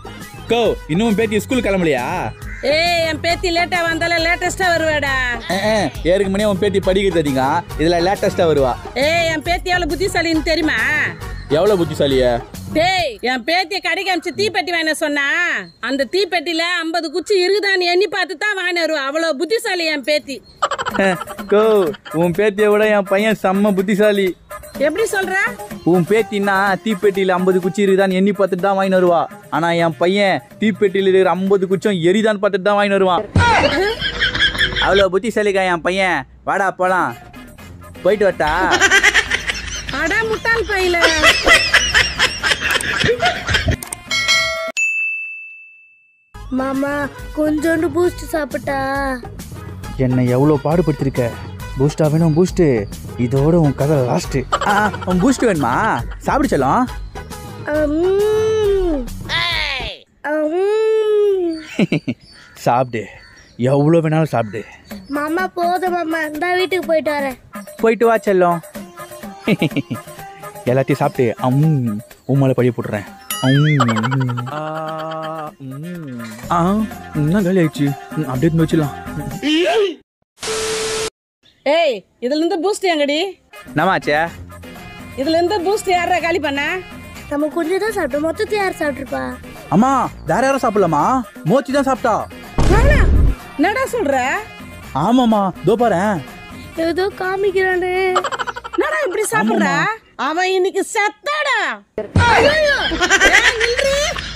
கோ இன்னும் பேத்தி ஸ்கூல் கிளம்பலையா ஏய் என் பேத்தி லேட்டா வந்தாலும் லேட்டஸ்டா வருவாடா அஹ், அஹ், ஏறுக்கு முன்னே உன் பேத்தி படிக்க தெரியுங்க இதுல லேட்டஸ்டா வருவா ஏய் என் பேத்தி எவ்வளவு புத்திசாலின்னு தெரியுமா எவ்வளவு புத்திசாலிய டேய் என் பேத்திய கடைக்கு அமிச்சு தீப்பெட்டி வாங்கின சொன்னா அந்த தீப்பெட்டில ஐம்பது குச்சி இருக்குதான்னு எண்ணி பார்த்து தான் வாங்கின வருவா அவ்வளவு புத்திசாலி என் பேத்தி கோ உன் பேத்தியை விட என் பையன் செம்ம புத்திசாலி எப்படி சொல்ற உன் பேத்தின்னா தீப்பெட்டியில ஐம்பது குச்சி இருக்குதான்னு எண்ணி பார்த்துட்டு தான் வாங்கி வருவா ஆனா என் பையன் தீப்பெட்டியில இருக்கிற ஐம்பது குச்சம் எரிதான்னு பார்த்துட்டு தான் வாங்கி வருவான் அவ்வளோ புத்திசாலிக்கா என் பையன் வாடா போலாம் போயிட்டு வரட்டா அடா முட்டாள் பையில மாமா கொஞ்சோண்டு பூஸ்ட் சாப்பிட்டா என்னை எவ்வளோ பாடுபடுத்திருக்க பூஸ்டா வேணும் பூஸ்ட்டு இதோட உன் கதை லாஸ்ட்டு ஆ உன் பூஸ்ட் வேணுமா சாப்பிடு செல்லம் அம். அம். சாப்பிடு எவ்வளோ வேணாலும் சாப்பிடு மாமா போதும் மாமா இந்த வீட்டுக்கு போயிட்டு வரேன் போயிட்டு வா செல்லம் எல்லாத்தையும் சாப்பிட்டு அம் உம்மால படி போட்டுறேன் அம். ஆ, ம். ஆ என்ன காலி ஆயிடுச்சு ம், அப்படியே இருந்து வச்சிடலாம் ஏய் இதுல இருந்து பூஸ்ட் எங்கடி என்னமாச்சே இதுல இருந்து பூஸ்ட் யாரா காலி பண்ண நம்ம கொஞ்சம் தான் சாப்பிட்டோம் மொத்தத்தை யார் சாப்பிட்ருப்பா அம்மா வேற யாரும் சாப்பிடலாமா மோச்சி தான் சாப்பிட்டா நானா? என்னடா சொல்ற ஆமாம்மா தோ பாரேன் ஏதோ காமிக்கிறானே என்னடா இப்படி சாப்பிடுற அவன் இன்னைக்கு செத்தாடா ஐயையோ. ஏய், நில்றி.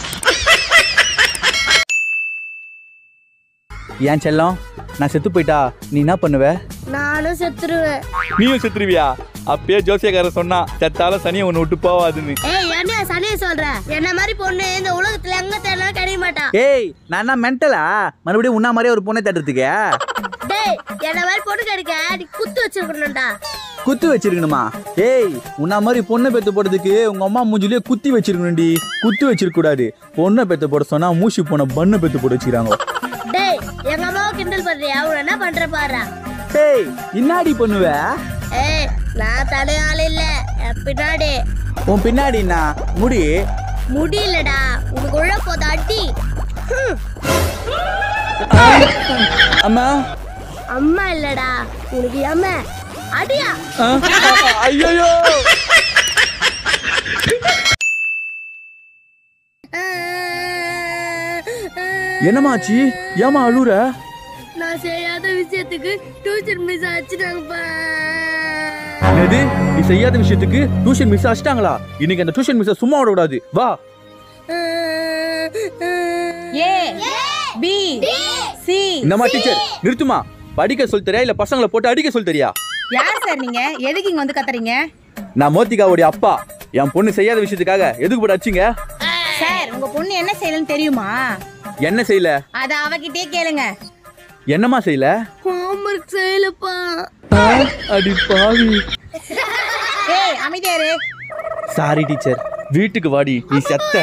ஏன் செல்லம் நான் செத்து போயிட்டா நீ என்ன பண்ணுவ நானும் செத்துருவேன் நீயும் செத்துருவியா அப்பயே ஜோசியக்காரன் சொன்னா செத்தாலும் சனியை ஒன்று விட்டு போவாதுன்னு ஏய் என்ன சனியை சொல்ற என்ன மாதிரி பொண்ணு இந்த உலகத்துல எங்க தேடினாலும் கிடைக்க மாட்டா ஏய் நான் என்ன மென்டலா மறுபடியும் உன்ன மாதிரியே ஒரு பொண்ணை தேடுறதுக்கு டேய் என்ன மாதிரி பொண்ணு கிடைக்க நீ குத்து வச்சிருக்கணும்டா குத்து வச்சிருக்கணுமா ஏய் உன்ன மாதிரி பொண்ணை பெத்து போடுறதுக்கு உங்க அம்மா மூஞ்சிலேயே குத்தி வச்சிருக்கணும்டி குத்து வச்சிருக்க கூடாது பொண்ணை பெத்து போட சொன்னா மூசி போன பண்ணை பெத்து போட வச்சிருக்காங்க டேய் எங்க அம்மாவை கிண்டல் பண்றியா அவன் என்ன பண்ற பாரு ஏய் இன்னாடி பண்ணுவ ஏய் நான் தலையாள் இல்ல என் பின்னாடி உன் பின்னாடி என்ன முடி முடியலடா உனக்கு உள்ள போத அடி ஹம். அம்மா அம்மா இல்லடா உனக்கு அம்மா அடியா ஐயோ என்னமாச்சு ஏமா அழுற நான் செய்யாத விஷயத்துக்கு டியூஷன் மிஸ் ஆச்சுட்டாங்கப்பா என்னது நீ செய்யாத விஷயத்துக்கு டியூஷன் மிஸ் ஆச்சிட்டாங்களா இன்னைக்கு அந்த டியூஷன் மிஸ் சும்மா விட கூடாது வா ஏ பி சி என்னம்மா டீச்சர் நிறுத்துமா படிக்க சொல்ல தெரியா இல்ல பசங்களை போட்டு அடிக்க சொல்ல தெரியா யார் சார் நீங்க எதுக்கு இங்க வந்து கத்துறீங்க நான் மோத்திகாவுடைய அப்பா என் பொண்ணு செய்யாத விஷயத்துக்காக எதுக்கு போட்டு அடிச்சிங்க சார் உங்க பொண்ணு என்ன செய்யலன்னு தெரியுமா என்ன செய்யல அத அவகிட்டே கேளுங்க என்னம்மா செய்யல ஹோம்ஒர்க் செய்யலப்பா அடி பாவி ஏய் அமைதியாரு சாரி டீச்சர் வீட்டுக்கு வாடி நீ செத்த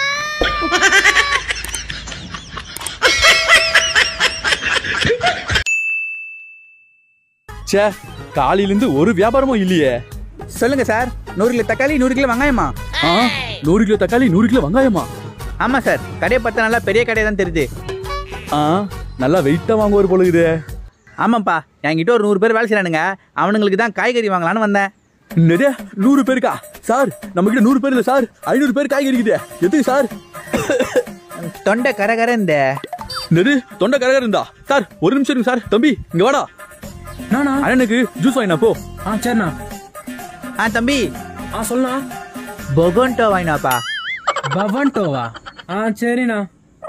ச்சே காலையில இருந்து ஒரு வியாபாரமும் இல்லையே சொல்லுங்க சார் நூறு கிலோ தக்காளி நூறு கிலோ வெங்காயமா ஆ நூறு கிலோ தக்காளி நூறு கிலோ வெங்காயமா ஆமா சார் கடையை பார்த்தா நல்லா பெரிய கடை தான் தெரியுது ஆ நல்லா வெயிட்டா வாங்குவார் போல இது ஆமாப்பா என்கிட்ட ஒரு நூறு பேர் வேலை செய்யறானுங்க அவனுங்களுக்கு தான் காய்கறி வாங்கலாம்னு வந்தேன் நிறைய நூறு பேருக்கா சார் நம்ம கிட்ட நூறு பேர் இல்ல சார் ஐநூறு பேர் காய்கறி இருக்குது எதுக்கு சார் தொண்டை கரகர இந்த நெரு தொண்டை கரகர இருந்தா சார் ஒரு நிமிஷம் இருங்க சார் தம்பி இங்க வாடா நானா அண்ணனுக்கு ஜூஸ் வாங்கினா போ ஆ சரிண்ணா ஆ தம்பி ஆ சொல்லண்ணா பொகோன்டோ வாங்கினாப்பா பவன்டோவா ஆ சரிண்ணா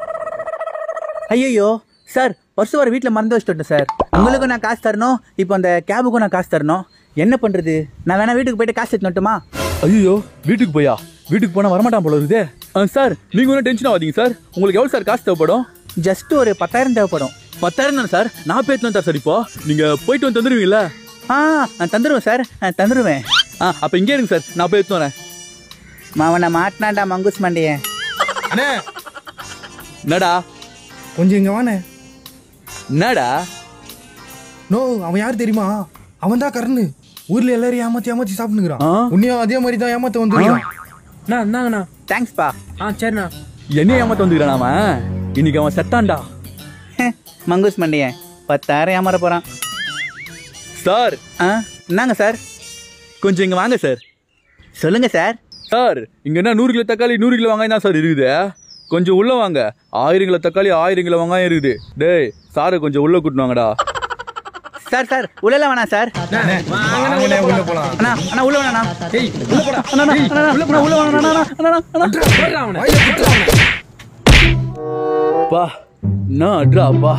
ஐயோ சார் வருஷம் வர வீட்டில் மறந்து வச்சுட்டேன் சார் உங்களுக்கும் நான் காசு தரணும் இப்போ அந்த கேபுக்கும் நான் காசு தரணும் என்ன பண்றது நான் வேணா வீட்டுக்கு போயிட்டு காசு எடுத்துட்டுமா ஐயோ வீட்டுக்கு போயா வீட்டுக்கு போனா வரமாட்டான் போல இருக்குதே சார் நீங்க ஒன்றும் டென்ஷன் ஆகாதீங்க சார் உங்களுக்கு எவ்வளோ சார் காசு தேவைப்படும் ஜஸ்ட் ஒரு பத்தாயிரம் தேவைப்படும் பத்தாயிரம் தானே சார் நான் பேத்து வந்தேன் சார் இப்போ நீங்க போயிட்டு வந்து தந்துடுவீங்களா ஆ நான் தந்துடுவேன் சார் நான் தந்துடுவேன் ஆ அப்போ இங்கே இருங்க சார் நான் போய் எடுத்து வரேன் மாவனை மாட்டினாண்டா மங்குஸ் மண்டையே அண்ணே என்னடா கொஞ்சம் இங்க வாண்ணே என்னடா நோ அவன் யார் தெரியுமா அவன் தான் கர்ணு ஊர்ல எல்லாரும் ஏமாத்தி ஏமாத்தி சாப்பிட்டுக்கிறான் ஆ? உன்னையும் அதே மாதிரி தான் ஏமாத்த வந்துருக்கான் அண்ணா இந்தாங்கண்ணா தேங்க்ஸ்ப்பா ஆ சரிண்ணா என்ன ஏமாத்த வந்துக்கிறான் அவன் இன்னைக்கு அவன் செத்தான்டா மங்கூஸ் மண்டியன் பத்தாயிரம் ஏமாற போறான் சார் ஆ என்னங்க சார் கொஞ்சம் இங்க வாங்க சார் சொல்லுங்க சார் சார் இங்க என்ன நூறு கிலோ தக்காளி நூறு கிலோ வெங்காயம் தான் சார் இருக்குது கொஞ்சம் உள்ள வாங்க ஆயிரம் கிலோ தக்காளி ஆயிரம் கிலோ வெங்காயம் இருக்குது டேய் சாரை கொஞ்சம் உள்ள கூட்டினு வாங்கடா சார் சார் உள்ள வேணாம் சார் வாங்கண்ணே, உள்ள போலாம் அண்ணா அண்ணா உள்ள வேணாண்ணா ஏய் உள்ள போடா அண்ணா அண்ணா, அண்ணா, அண்ணா, உள்ள வேணாம் அண்ணா, அண்ணா, அண்ணா, அண்ணா. போடுறா அவனை. வாயில குத்துறா அவனை. பா நான் அட்ரா அப்பா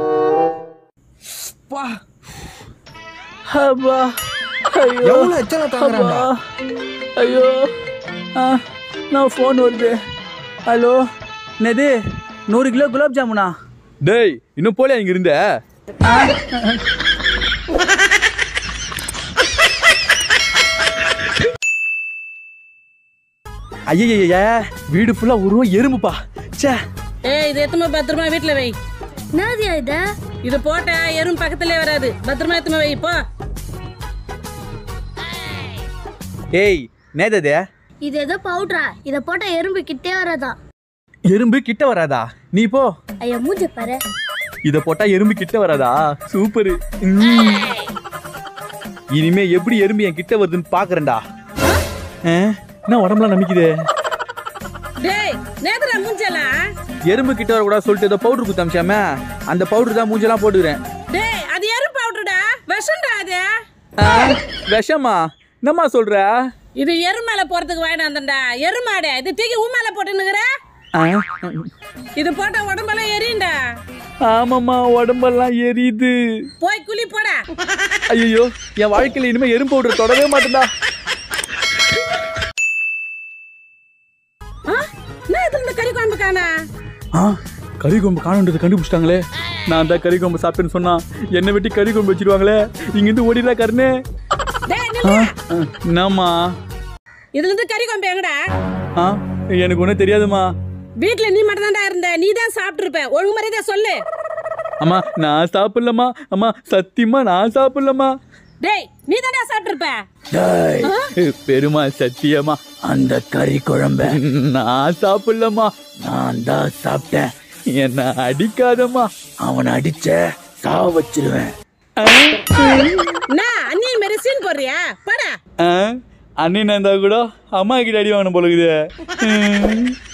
பா அப்பா ஐயோ எவ்வளவு எச்சனை தாங்குறான்டா அப்பா. ஐயோ ஆ நான் ஃபோன் வருது ஹலோ என்னது நூறு கிலோ குலாப் ஜாமுனா டேய் இன்னும் போலியா இங்க இருந்த ஐயய்யா வீடு ஃபுல்லா உருவம் எறும்புப்பா ச்சே ஏய் இது எத்தனை பத்திரமா வீட்டுல வை என்னது இது இது போட்ட எறும் பக்கத்திலே வராது பத்திரமா எத்தனை வை போ ஏய் நேததே இது ஏதோ பவுட்ரா இத போட்டா எறும்பு கிட்டே வராதான் எறும்பு கிட்ட வராதா நீ போ ஐயா மூஞ்ச பாரு இத போட்டா எறும்பு கிட்ட வராதா சூப்பர் இனிமே எப்படி எறும்பு என் கிட்ட வருதுன்னு பாக்குறேன்டா ஆ? என்ன உடம்புலாம் நம்பிக்குதே டேய் நேதரா மூஞ்சலாம் எறும்பு கிட்ட வரக்கூடாது சொல்லிட்டு ஏதோ பவுடர் குத்தாமிச்சாம அந்த பவுடர் தான் மூஞ்செல்லாம் போட்டுக்கிறேன் டேய் அது எறும் பவுடர்டா விஷம்டா அது ஆ? விஷமா என்னம்மா சொல்ற இது எருமேல போறதுக்கு வாங்கிட்டு வந்தேன்டா எருமாடே இது தூக்கி உன் மேல போட்டுனுக்குற ஆ? இது போட்டா உடம்பெல்லாம் எரியும்டா ஆமாம்மா உடம்பெல்லாம் எரியுது போய் குழி போடா ஐயோ என் வாழ்க்கையில இனிமே எறும்பு பவுடர் தொடவே மாட்டேன்டா ஆ? என்ன இது இந்த கறி குழம்பு காணா ஆ கறி கொம்பு காணுன்றது கண்டுபிடிச்சிட்டாங்களே நான் தான் கறி கொம்பு சாப்பிட்டேன்னு சொன்னா என்னை வெட்டி கறி கொம்பு வச்சிருவாங்களே இங்கிருந்து ஓடிடா கருணே டேய் நில்லு என்னம்மா இதுல இருந்து கறி குழம்பு எங்கடா ஆ எனக்கு ஒன்றும் தெரியாதும்மா வீட்ல நீ மட்டும் தான்டா இருந்த நீ தான் சாப்பிட்டு இருப்ப ஒழுங்கு மாதிரியே சொல்லு அம்மா நான் சாப்பிடலம்மா அம்மா சத்தியமா நான் சாப்பிடலம்மா டேய் நீ தான்டா சாப்பிட்டு இருப்ப டேய், பெருமாள் சத்தியமா அந்த கறி குழம்ப நான் சாப்பிடலம்மா நான் தான் சாப்பிட்டேன் என்ன அடிக்காதம்மா அவனை அடிச்ச சாவ வச்சிருவேன் என்ன அண்ணியின் மாதிரி சீன் போடுறியா படா அண்ணன் இருந்தா கூட அம்மா கிட்ட அடி வாங்கணும் போல இருக்குது